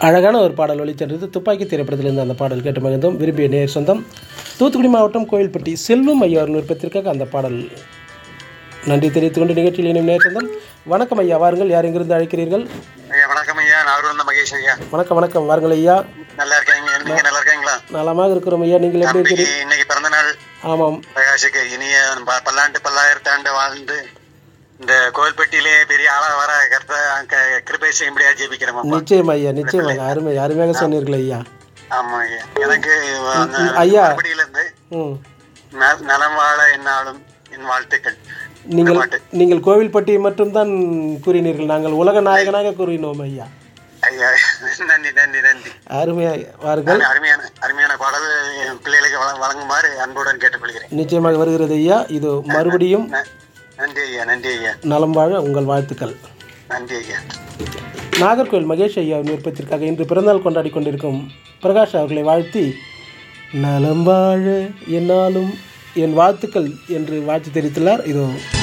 அழகான ஒரு பாடல் ஒளிச்சென்றது துப்பாக்கி திரைப்படத்திலிருந்து அந்த பாடல் கேட்டு மகிழ்ந்தோம் விரும்பிய நேர் சொந்தம் தூத்துக்குடி மாவட்டம் கோயில்பட்டி செல்வம் ஐயா அவர் விருப்பத்திற்காக அந்த பாடல் நன்றி தெரிவித்துக் கொண்டு நிகழ்ச்சியில் இணையும் நேர் சொந்தம் வணக்கம் ஐயா வாருங்கள் யார் எங்கிருந்து அழைக்கிறீர்கள் ஐயா வணக்கம் ஐயா நான் வந்த மகேஷ் ஐயா வணக்கம் வணக்கம் வாருங்கள் ஐயா நல்லா இருக்காங்க நீங்க நல்லா இருக்கீங்களா நலமாக இருக்கிறோம் ஐயா நீங்கள் எப்படி இன்னைக்கு இருக்கிறீர்கள் இன்னைக்கு பிறந்த நாள் ஆமாம் பிரகாஷுக்கு இனிய ப- பல்லாண்டு பல்லாயிரத்தாண்டு வாழ்ந்து இந்த கோவில்பட்டியிலே பெரிய ஆளா வர கருத்த கிருபை செய்யும்படியா ஜெபிக்கிறோம் அப்பா. நிச்சயம் ஐயா நிச்சயமாக அருமை அருமையாக சொன்னீர்கள் ஐயா ஆமா ஐயா எனக்கு அந்த ஐயா. மறுபடியில இருந்து ம் ந- நலம் வாழ என்னாலும் என் வாழ்த்துக்கள் நீங்கள் பாட்டு. நீங்கள் கோவில்பட்டியை மட்டும்தான் கூறினீர்கள் நாங்கள் உலக நாயகனாக கூறினோம் ஐயா ஐயா நன்றி நன்றி நன்றி அருமையாக வாருங்கள் அருமையான அருமையான பாடல் என் பிள்ளைகளுக்கு வழ- வழங்குமாறு அன்புடன் கேட்டுக்கொள்கிறேன் நிச்சயமாக வருகிறது ஐயா இது மறுபடியும் ந- நன்றி ஐயா நன்றி ஐயா நலம் வாழ உங்கள் வாழ்த்துக்கள் நன்றி ஐயா நாகர்கோவில் மகேஷ் ஐயாவின் விருப்பத்திற்காக இன்று பிறந்தநாள் கொண்டாடி கொண்டிருக்கும் பிரகாஷ் அவர்களை வாழ்த்தி நலம் வாழ என்னாலும் என் வாழ்த்துக்கள் என்று வாழ்த்து தெரிவித்துள்ளார் இதோ